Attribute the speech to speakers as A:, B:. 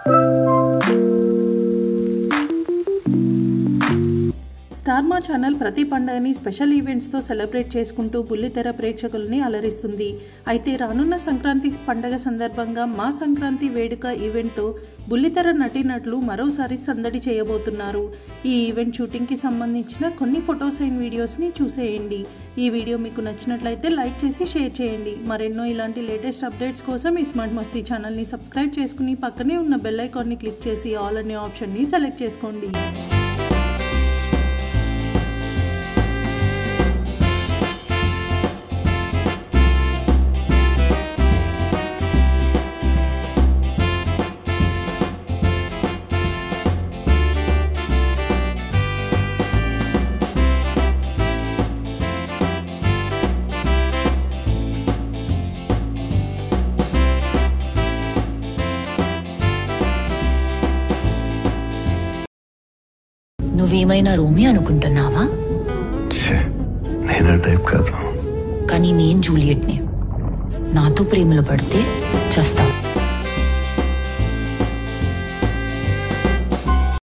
A: star మా channel ప్రతి పండుగని స్పెషల్ ఈవెంట్స్తో సెలబ్రేట్ చేసుకుంటూ బుల్లితెర ప్రేక్షకుల్ని అలరిస్తుంది అయితే రానున్న సంక్రాంతి పండగ సందర్భంగా మా సంక్రాంతి వేడుక ఈవెంట్తో బుల్లితెర నటీనటులు మరోసారి సందడి చేయబోతున్నారు ఈ ఈవెంట్ షూటింగ్కి సంబంధించిన కొన్ని ఫొటోస్ అండ్ వీడియోస్ని చూసేయండి ఈ వీడియో మీకు నచ్చినట్లయితే లైక్ చేసి షేర్ చేయండి మరెన్నో ఇలాంటి లేటెస్ట్ అప్డేట్స్ కోసం ఈ స్మార్ట్ మస్తీ ఛానల్ని సబ్స్క్రైబ్ చేసుకుని పక్కనే ఉన్న బెల్ ఐకాన్ని క్లిక్ చేసి ఆల్ అనే ఆప్షన్ని సెలెక్ట్ చేసుకోండి
B: నువ్వేమైనా రోమి అనుకుంటున్నావా
C: ఛే, నేనా టైప్ కాదు
B: కానీ నేను జూలియట్ని నాతో ప్రేమలో పడితే చస్తావు